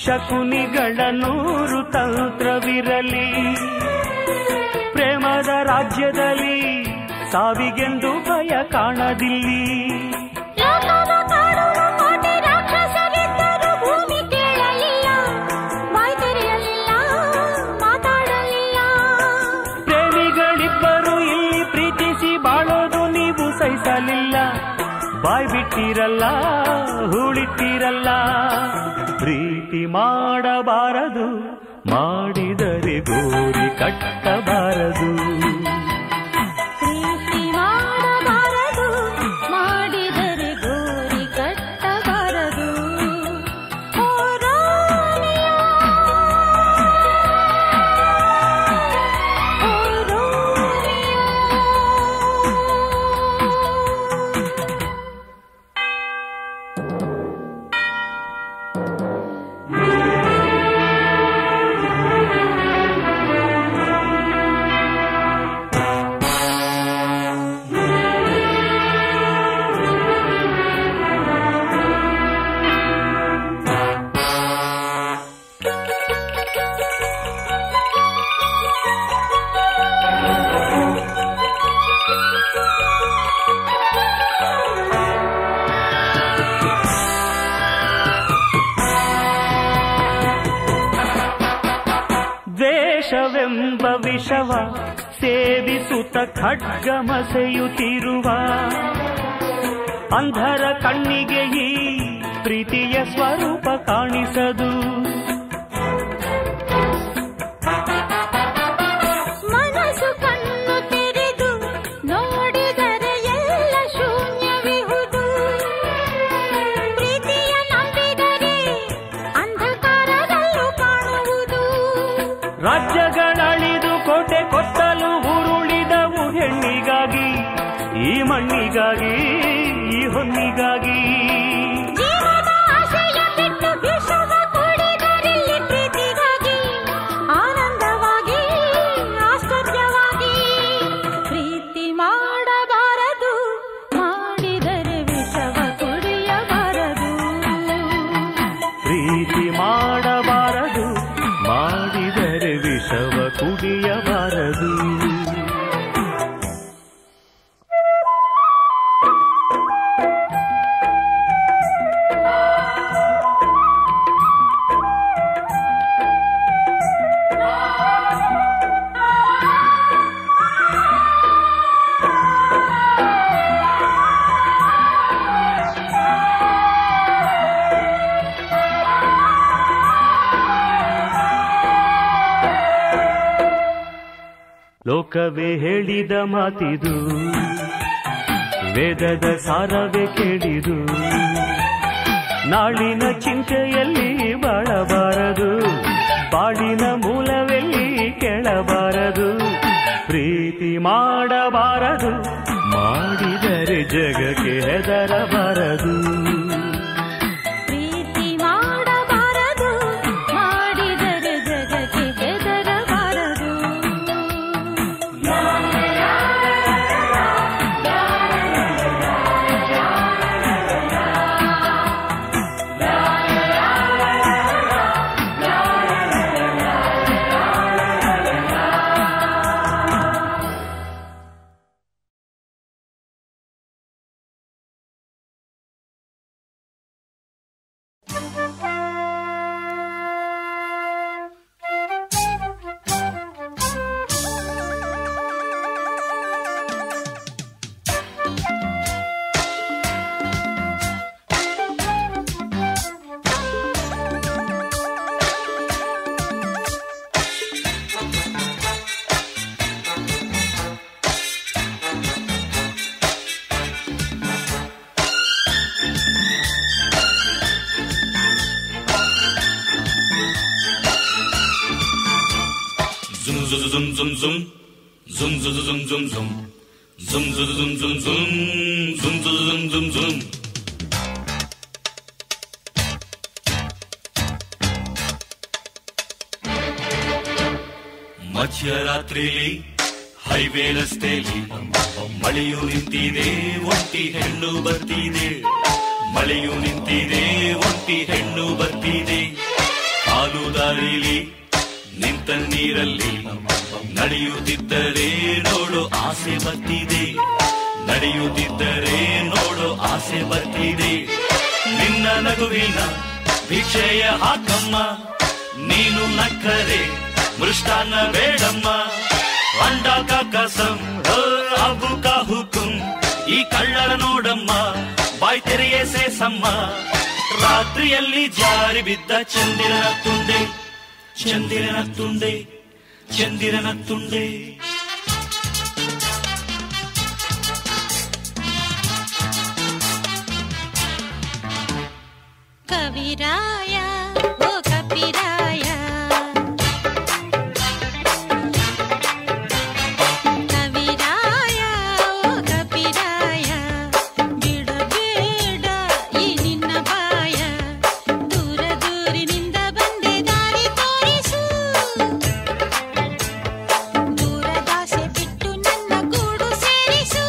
B: ಶಕುನಿಗಳ ನೂರು ತಂತ್ರವಿರಲಿ ಪ್ರೇಮದ ರಾಜ್ಯದಲ್ಲಿ ಸಾವಿಗೆಂದು ಭಯ ಕಾಣದಿಲ್ಲಿ
C: ಲೋಕವ ಕಾಡುವ ಕೋಟಿ ರಾಕ್ಷಸರಿದ್ದರೂ ಭೂಮಿ ಕೇಳಲಿಲ್ಲ ಬಾಯ್ ತೆರೆಯಲಿಲ್ಲ ಮಾತಾಡಲಿಲ್ಲ
B: ಪ್ರೇಮಿಗಳಿಬ್ಬರು ಇಲ್ಲಿ ಪ್ರೀತಿಸಿ ಬಾಳೋದು ನೀವು ಸಹಿಸಲಿಲ್ಲ ಬಾಯ್ ಬಿಟ್ಟಿರಲ್ಲ ಹೂಳಿಟ್ಟಿರಲ್ಲ ಪ್ರೀತಿ ಮಾಡಬಾರದು ಮಾಡಿದರೆ ಗೋರಿ ಕಟ್ಟಬಾರದು
C: ಪ್ರೀತಿ ಮಾಡಬಾರದು ಮಾಡಿದರೆ ಗೋರಿ ಕಟ್ಟಬಾರದು ಓ ರೋಮಿಯೋ, ಓ ರೋಮಿಯೋ.
B: ದ್ವೇಷವೆಂಬ ವಿಷವ ಸೇವಿಸುತ್ತ ಖಡ್ಗಮಸೆಯುತ್ತಿರುವ ಅಂಧರ ಕಣ್ಣಿಗೆ ಈ ಪ್ರೀತಿಯ ಸ್ವರೂಪ ಕಾಣಿಸದು
C: ಮನಸ್ಸು ಕಣ್ಣು ತೆರೆದು ನೋಡಿದರೆ ಎಲ್ಲ ಶೂನ್ಯವಿಹುದು ಪ್ರೀತಿಯ ನಂಬಿದರೆ ಅಂಧಕಾರದಲ್ಲೂ ಕಾಣುವುದು
B: ರಾಜ್ಯಗಳಳಿದು ಕೋಟೆ ಕೊತ್ತಲು ಉರುಳಿದವು ಹೆಣ್ಣಿಗಾಗಿ ಈ ಮಣ್ಣಿಗಾಗಿ ಈ ಹೊನ್ನಿಗಾಗಿ
C: ಜೀವದ ಆಶಯ ಬಿಟ್ಟು ವಿಷವ ಕುಡಿದರಿಲ್ಲಿ ಪ್ರೀತಿಗಾಗಿ ಆನಂದವಾಗಿ ಆಶ್ಚರ್ಯವಾಗಿ ಪ್ರೀತಿ ಮಾಡಬಾರದು ಮಾಡಿದರೆ ವಿಷವ ಕುಡಿಯಬಾರದು
B: ಪ್ರೀತಿ ಮಾಡಬಾರದು ಮಾಡಿದರೆ ವಿಷವ ಕುಡಿಯಬಾರದು ಲೋಕವೇ ಹೇಳಿದ ಮಾತಿದು ವೇದದ ಸಾರವೇ ಕೇಳಿದು ನಾಳಿನ ಚಿಂತೆಯಲ್ಲಿ ಬಾಳಬಾರದು ಬಾಳಿನ ಮೂಲವೆಲ್ಲಿ ಕೆಳಬಾರದು ಪ್ರೀತಿ ಮಾಡಬಾರದು ಮಾಡಿದರೆ ಜಗಕ್ಕೆ ಹೆದರಬಾರದು
C: ಪ್ರೀತಿ ಮಾಡಬಾರದು ಮಾಡಿದರೆ ಜಗಕ್ಕೆ ಬೆದರಬಾರದು
F: Zum zum zum zum zum zum zum zum zum zum zum zum zum zum zum zum zum zum zum ಮಧ್ಯರಾತ್ರಿಲಿ ಹೈವೇ ರಸ್ತೆಲಿ ಮಳೆಯು ನಿಂತಿದೆ ಒಂಟಿ ಹೆಣ್ಣು ಬರ್ತಿದೆ ಮಳೆಯು ನಿಂತಿದೆ ಒಂಟಿ ಹೆಣ್ಣು ಬರ್ತಿದೆ ದಾರಿಲಿ ನಿಂತ ನೀರಲ್ಲಿ ನಡೆಯುತ್ತಿದ್ದರೆ ನೋಡು ಆಸೆ ಬರ್ತಿದೆ ನಡೆಯುತ್ತಿದ್ದರೆ ನೋಡು ಆಸೆ ಬರ್ತಿದೆ ನಿನ್ನ ನಗುವಿನ ಭಿಕ್ಷೆಯ ಹಾಕಮ್ಮ ನೀನು ನಕ್ಕರೆ ಮೃಷ್ಟಾನ್ನ ಬೇಡಮ್ಮ ಅಂಡ ಕಸಂ ಅಬು ಕಾ ಹುಕುಂ ಈ ಕಳ್ಳರ ನೋಡಮ್ಮ ಬಾಯ್ ತೆರೆಯೇ ಸೇಸಮ್ಮ ರಾತ್ರಿಯಲ್ಲಿ ಜಾರಿ ಬಿದ್ದ ಚಂದಿರನ ತುಂಡೆ ಚಂದಿರನ ತುಂಡೆ ಚಂದಿರನ ತುಂಡೆ
C: ಕವಿರಾಯ ಓ ಕಪಿರಾಯ ಕವಿರಾಯ ಓ ಕಪಿರಾಯ ಬಿಡಬೇಡ ಈ ನಿನ್ನ ಬಾಯ ದೂರ ದೂರಿನಿಂದ ಬಂದೆ ದಾರಿ ತೋರಿಸು ದೂರದಾಸೆ ಬಿಟ್ಟು ನನ್ನ ಗೂಡು ಸೇರಿಸು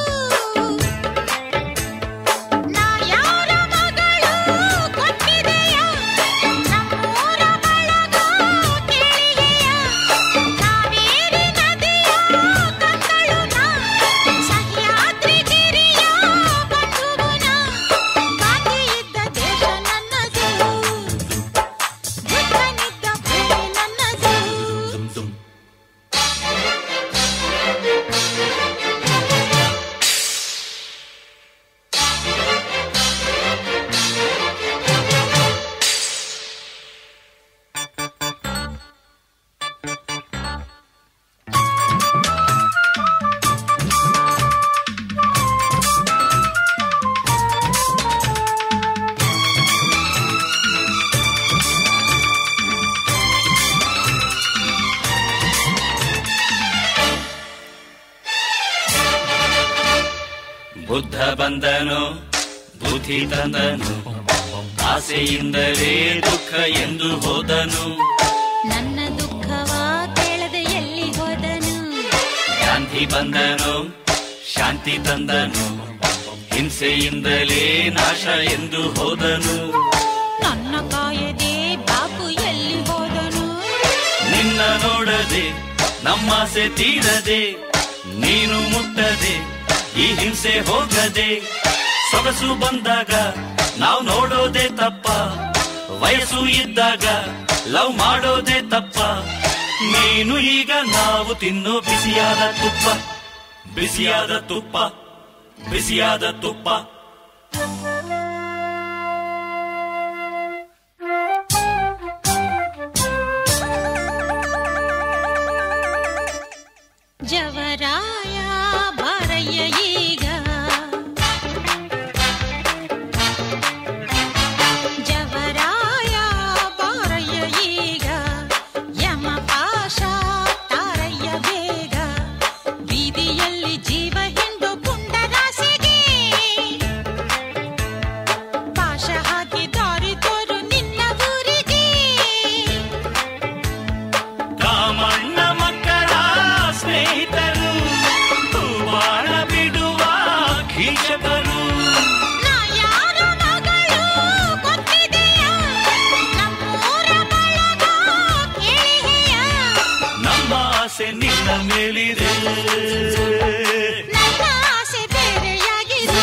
C: ನಾ ಯಾರ ಮಗಳು ಕೊಟ್ಟಿದೆಯ ನಮ್ಮೂರ ಬಳಗ ಕೇಳಿದೆಯ ಕಾವೇರಿ ನದಿಯ ಕಕ್ಕಳು ನಾ ಸಹ್ಯಾದ್ರಿ ಗಿರಿಯ ಬಂಧುವು ನಾ ಬಾಕಿ ಇದ್ದ ದೇಶ ನನ್ನದು ಬುದ್ಧನಿದ್ದ ಭೂಮಿ ನನ್ನದು
F: ಬುದ್ಧ ಬಂದನು ಬುದ್ಧಿ ತಂದನು ಆಸೆಯಿಂದಲೇ ದುಃಖ ಎಂದು ಹೋದನು
C: ನನ್ನ ದುಃಖವ ಕೇಳದೆ ಎಲ್ಲಿ ಹೋದನು
F: ಗಾಂಧಿ ಬಂದನು ಶಾಂತಿ ತಂದನು ಹಿಂಸೆಯಿಂದಲೇ ನಾಶ ಎಂದು ಹೋದನು
C: ನನ್ನ ಕಾಯದೆ ಬಾಪು ಎಲ್ಲಿ ಹೋದನು
F: ನಿನ್ನ ನೋಡದೆ ನಮ್ಮಾಸೆ ತೀರದೆ ನೀನು ಮುಟ್ಟದೆ ಈ ಹಿಂಸೆ ಹೋಗದೆ ಸೊಗಸು ಬಂದಾಗ ನಾವು ನೋಡೋದೇ ತಪ್ಪ ವಯಸ್ಸು ಇದ್ದಾಗ ಲವ್ ಮಾಡೋದೇ ತಪ್ಪ ನೀನು ಈಗ ನಾವು ತಿನ್ನೋ ಬಿಸಿಯಾದ ತುಪ್ಪ ಬಿಸಿಯಾದ ತುಪ್ಪ ಬಿಸಿಯಾದ ತುಪ್ಪ
C: ಜವರಾಯ ಬಾರಯ್ಯ ಈಗ ಜವರಾಯ ಬಾರಯ್ಯ ಈಗ ಯಮ ಪಾಶ ತಾರಯ್ಯ ಬೇಗ ಬೀದಿಯಲ್ಲಿ ಜೀವ ಹಿಂಡು ಪುಂಡರಾಸಿಗೆ ಪಾಶ ಹಾಕಿ ದಾರಿ ತೋರು ನಿನ್ನ ಊರಿಗೆ
F: ಕಾಮಣ್ಣ ಮಕ್ಕಳ ಸ್ನೇಹಿತರು ಬಾಣ ಬಿಡುವ ಕೀಚಕರು
C: ನಾ ಯಾರ ಮಗಳು ಗೊತ್ತಿದೆಯ ನಮ್ಮೂರ ಬಳಗ ಕೇಳಿದೆಯ
F: ನಮ್ಮ ಆಸೆ ನಿನ್ನ ಮೇಲಿದೆ
C: ನನ್ನ ಆಸೆ ಬೇರೆಯಾಗಿದೆ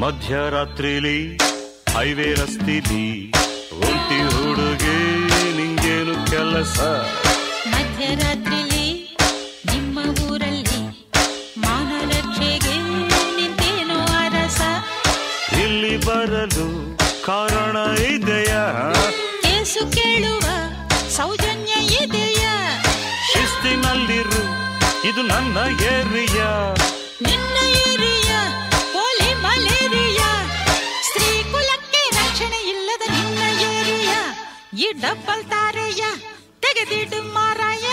G: ಮಧ್ಯರಾತ್ರಿಲಿ ಹೈವೇ ರಸ್ತಿಲಿ ಒಂಟಿ ಹುಡುಗಿ ನಿಂಗೇನು ಕೆಲಸ
C: ಮಧ್ಯರಾತ್ರಿಲಿ ನಿಮ್ಮ ಊರಲ್ಲಿ ಮಾನರಕ್ಷೆಗೆ ನಿಂತೇನೋ ಅರಸ
G: ಇಲ್ಲಿ ಬರಲು ಕಾರಣ ಇದೆಯಾ
C: ಕೇಸು ಕೇಳುವ ಸೌಜನ್ಯ ಇದೆಯಾ
G: ಶಿಸ್ತಿನಲ್ಲಿರು ಇದು ನನ್ನ ಏರಿಯಾ
C: ನಿನ್ನ ಏರಿಯ ಪೋಲಿ ಮಲೇರಿಯಾ ಸ್ತ್ರೀ ಕುಲಕ್ಕೆ ರಕ್ಷಣೆ ಇಲ್ಲದ ನಿನ್ನ ಏರಿಯ ಈ ಡಬ್ಬಲ್ ತಾರೆಯ ತೆಗೆದಿಡು ಮಾರಾಯ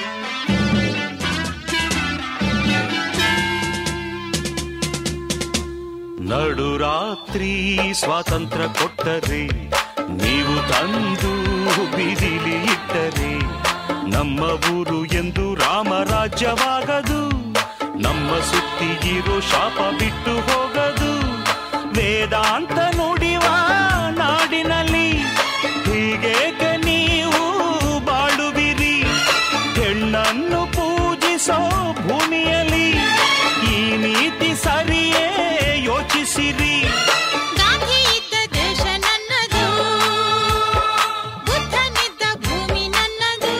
G: ನಡುರಾತ್ರಿ ಸ್ವಾತಂತ್ರ್ಯ ಕೊಟ್ಟರೆ ನೀವು ತಂದು ಬೀದಿಲಿ ಇಟ್ಟರೆ ನಮ್ಮ ಊರು ಎಂದು ರಾಮರಾಜ್ಯವಾಗದು ನಮ್ಮ ಸುತ್ತಿಗಿರೋ ಶಾಪ ಬಿಟ್ಟು ಹೋಗದು ವೇದಾಂತ ನುಡಿವ ನಾಡಿನಲ್ಲಿ ಹೀಗೇಕೆ ನೀವು ಬಾಳುವಿರಿ ಹೆಣ್ಣನ್ನು ಪೂಜಿಸೋ ಭೂಮಿಯಲ್ಲಿ ಈ ನೀತಿ ಸರಿಯೇ ಯೋಚಿಸಿರಿ
C: ಗಾಂಧಿ ಇದ್ದ ದೇಶ ನನ್ನದು ಬುದ್ಧನಿದ್ದ ಭೂಮಿ ನನ್ನದು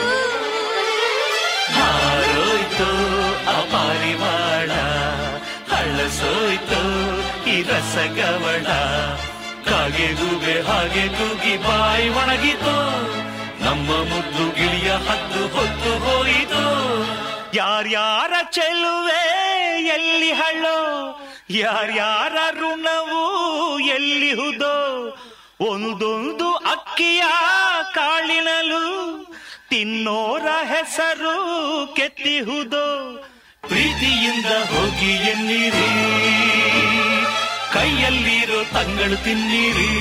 G: ಹಾರೋಯ್ತು ಅಪಾರಿವಾಳ ಹಳ್ಳಸೋಯ್ತು ಈ ರಸಗವಳ ಕಾಗೆ ಗೂಬೆ ಹಾಗೆ ಕೂಗಿ ಬಾಯಿ ಒಣಗಿತು ನಮ್ಮ ಮುದ್ದು ಗಿಳಿಯ ಹದ್ದು ಹೊತ್ತು ಹೋಯಿತು ಯಾರ್ಯಾರ ಚೆಲುವೆ ಎಲ್ಲಿ ಹಳ್ಳೋ ಯಾರ್ಯಾರ ಋಣವು ಎಲ್ಲಿಹುದೋ ಒಂದೊಂದು ಅಕ್ಕಿಯ ಕಾಳಿನಲು ತಿನ್ನೋರ ಹೆಸರು ಕೆತ್ತಿಹುದೋ ಪ್ರೀತಿಯಿಂದ ಹೋಗಿ ಎನ್ನಿರಿ ಕೈಯಲ್ಲಿರೋ ತಂಗಳು ತಿನ್ನಿರಿ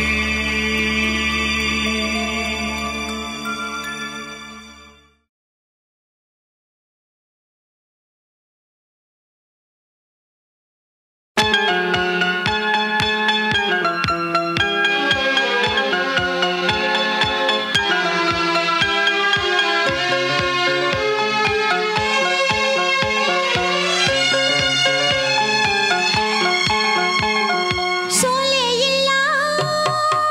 C: ಸೋಲೆ ಇಲ್ಲ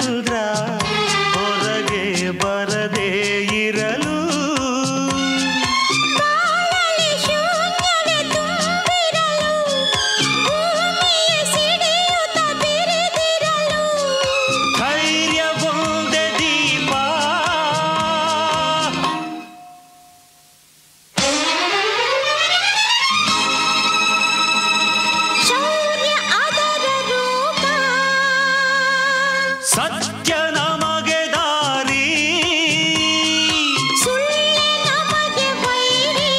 G: ಚಂದ್ರ ಹೊರಗೆ ಬರದೇ ಇರಲು
C: ಬಾಳಲಿ ಶೂನ್ಯವೇ ತುಂಬಿರಲು ಭೂಮಿಯೇ ಸಿಡಿಯುತ್ತ ಬಿರಿದಿರಲು
G: ಧೈರ್ಯ ಒಂದೇ ದೀಪ
C: ಶೌರ್ಯ ಅದರ ರೂಪ
G: ಸತ್ಯ ನಮಗೆ ದಾರಿ
C: ಸುಳ್ಳೆ ನಮಗೆ ವೈರಿ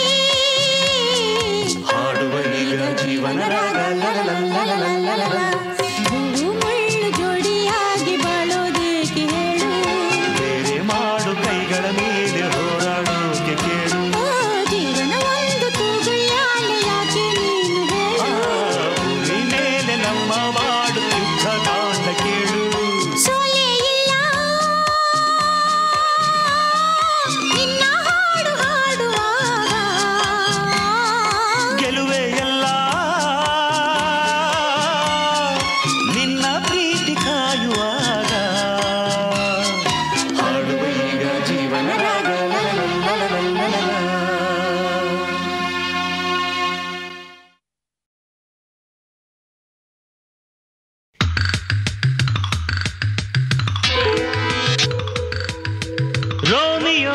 G: ಹಾಡುವ ಈಗ ಜೀವನ ರಾಗ
C: ಹೂವು ಮುಳ್ಳು ಜೋಡಿಯಾಗಿ ಬಾಳೋದೇಕೆ ಹೇಳು
G: ಬೇರೆ ಮಾಡು ಕೈಗಳ ಮೇಲೆ ಹೋರಾಡೋಕೆ ಕೇಳು
C: ಓ ಜೀವನ ಒಂದು ತೂಗುಯ್ಯಾಲೆ ಯಾಕೆ ನೀನು
G: ಆ,
C: ಹೇಳು
G: ಭೂಮಿ ಮೇಲೆ ನಮ್ಮ ಮಾಡು ಯುದ್ಧ ಕಾಂಡ ಕೇಳು
C: ಸೋಲೆ ಇಲ್ಲ ನಿನ್ನ ಹಾಡು ಹಾಡುವಾಗ
G: ಗೆಲುವೆ ಎಲ್ಲ ನಿನ್ನ ಪ್ರೀತಿ ಕಾಯುವಾಗ ಹಾಡುವ ಈಗ ಜೀವನ ರಾಗ ರೋಮಿಯೋ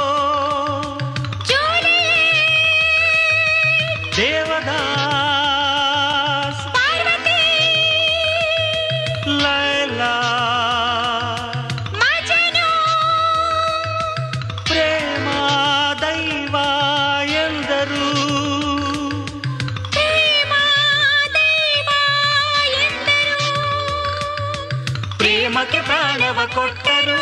G: ದೇವದಾಸ್ ಲೈಲಾ ಪ್ರೇಮ ದೈವ ಎಂದರು ಪ್ರೇಮಕ್ಕೆ ಪ್ರಾಣವ ಕೊಟ್ಟರು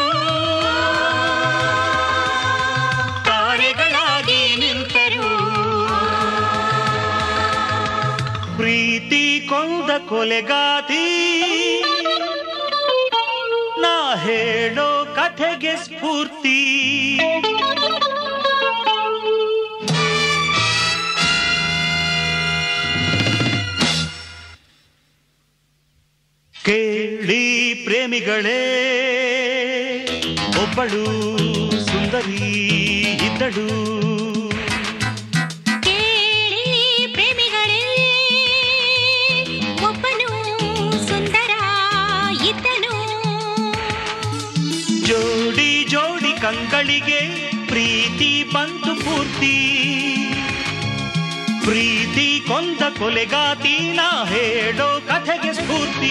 G: ತಾರೆಗಳಾಗಿ ನಿಂತರು ಪ್ರೀತಿ ಕೊಂದ ಕೊಲೆಗಾತಿ ನಾ ಹೇಳೋ ಕಥೆಗೆ ಸ್ಫೂರ್ತಿ ಕೇಳಿ ಪ್ರೇಮಿಗಳೇ ಒಬ್ಬಳು ಸುಂದರಿ ಇದ್ದಳು
C: ಕೇಳಿ ಪ್ರೇಮಿಗಳೇ ಒಬ್ಬನು ಸುಂದರ ಇದ್ದನು
G: ಜೋಡಿ ಜೋಡಿ ಕಂಗಳಿಗೆ ಪ್ರೀತಿ ಬಂತು ಪೂರ್ತಿ ಪ್ರೀತಿ ಕೊಂದ ಕೊಲೆಗಾತಿ ನಾ ಹೇಳೋ ಕಥೆಗೆ ಸ್ಫೂರ್ತಿ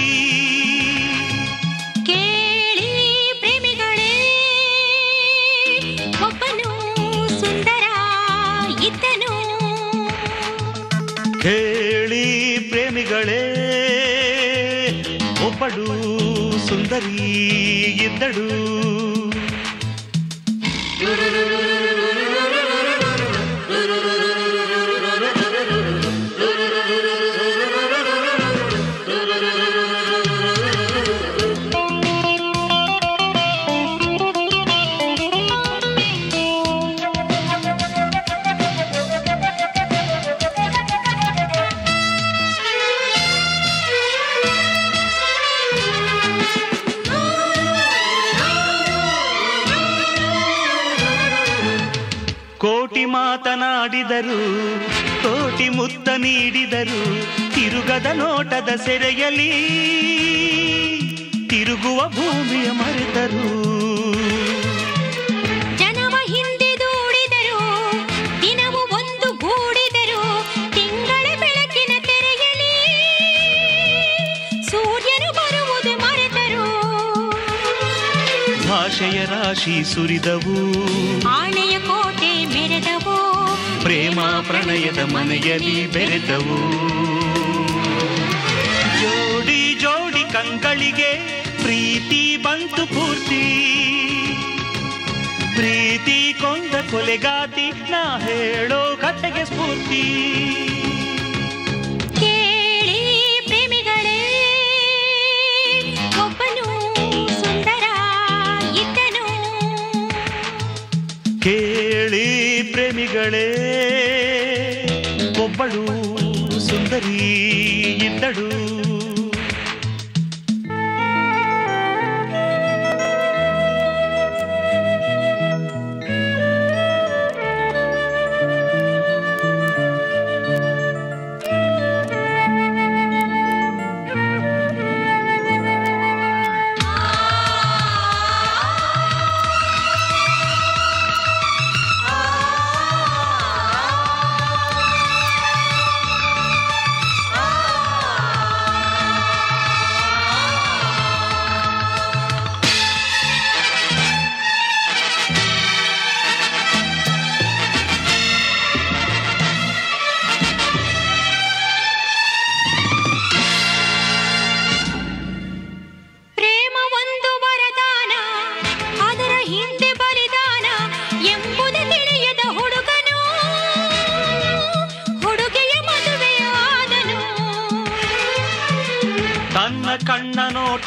C: ಕೇಳಿ ಪ್ರೇಮಿಗಳೇ ಒಬ್ಬನು ಸುಂದರ ಇದ್ದನು
G: ಕೇಳಿ ಪ್ರೇಮಿಗಳೇ ಒಬ್ಬಳು ಸುಂದರಿ ಇದ್ದಳು ಕೋಟಿ ಮಾತನಾಡಿದರು ಕೋಟಿ ಮುತ್ತ ನೀಡಿದರು ತಿರುಗದ ನೋಟದ ಸೆರೆಯಲಿ ತಿರುಗುವ ಭೂಮಿಯ ಮರೆತರು
C: ಜನವ ಹಿಂದೆ ದೂಡಿದರು ದಿನವು ಒಂದು ಗೂಡಿದರು ತಿಂಗಳ ಬೆಳಕಿನ ತೆರೆಯಲಿ ಸೂರ್ಯನು ಬರುವುದು ಮರೆತರು
G: ಭಾಷೆಯ ರಾಶಿ ಸುರಿದವು
C: ಆಣೆಯ ಕೋಟೆ ಮೆರೆದವು
G: ಪ್ರೇಮ ಪ್ರಣಯದ ಮನೆಯಲ್ಲಿ ಬೆರೆತವು ಜೋಡಿ ಜೋಡಿ ಕಂಗಳಿಗೆ ಪ್ರೀತಿ ಬಂತು ಪೂರ್ತಿ ಪ್ರೀತಿ ಕೊಂದ ಕೊಲೆಗಾತಿ ನಾ ಹೇಳೋ ಕಥೆಗೆ ಸ್ಫೂರ್ತಿ
C: ಕೇಳಿ ಪ್ರೇಮಿಗಳೇ ಒಬ್ಬನು ಸುಂದರ ಇದ್ದನು
G: ಕೇಳಿ ಪ್ರೇಮಿಗಳೇ ಒಬ್ಬಳು ಸುಂದರಿ ಇದ್ದಳು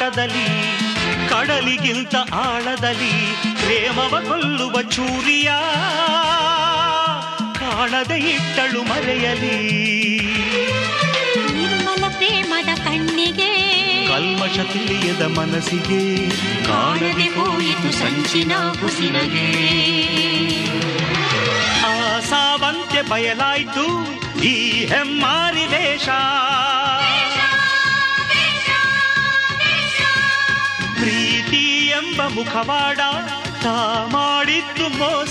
G: ಕಾಳದಲ್ಲಿ ಕಡಲಿಗಿಂತ ಆಳದಲ್ಲಿ ಪ್ರೇಮವ ಕೊಲ್ಲುವ ಚೂರಿಯ ಕಾಣದೆ ಇಟ್ಟಳು ಮರೆಯಲಿ
C: ನಿರ್ಮಲ ಪ್ರೇಮದ ಕಣ್ಣಿಗೆ
G: ಕಲ್ಮಶ ತಿಳಿಯದ ಮನಸ್ಸಿಗೆ
C: ಕಾಣದೆ ಹೋಯಿತು ಸಂಚಿನ ಹುಸಿನಗೆ
G: ಆ ಸಾವಂತೆ ಬಯಲಾಯ್ತು ಈ ಹೆಮ್ಮಾರಿ ವೇಷ ಪ್ರೀತಿ ಎಂಬ ಮುಖವಾಡ ತಾ ಮಾಡಿದ್ದು ಮೋಸ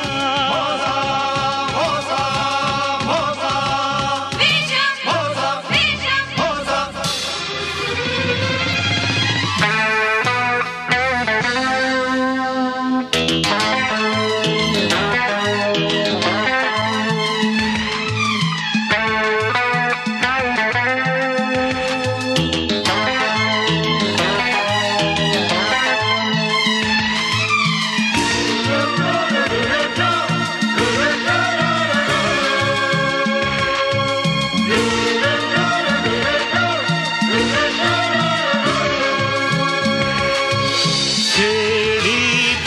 G: ಹೇಳಿ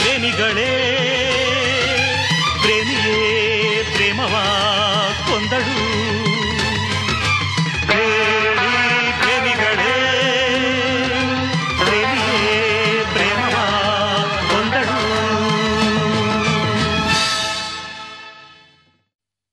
G: ಪ್ರೇಮಿಗಳೇ ಪ್ರೇಮಿಯೇ ಪ್ರೇಮವ ಕೊಂದಳು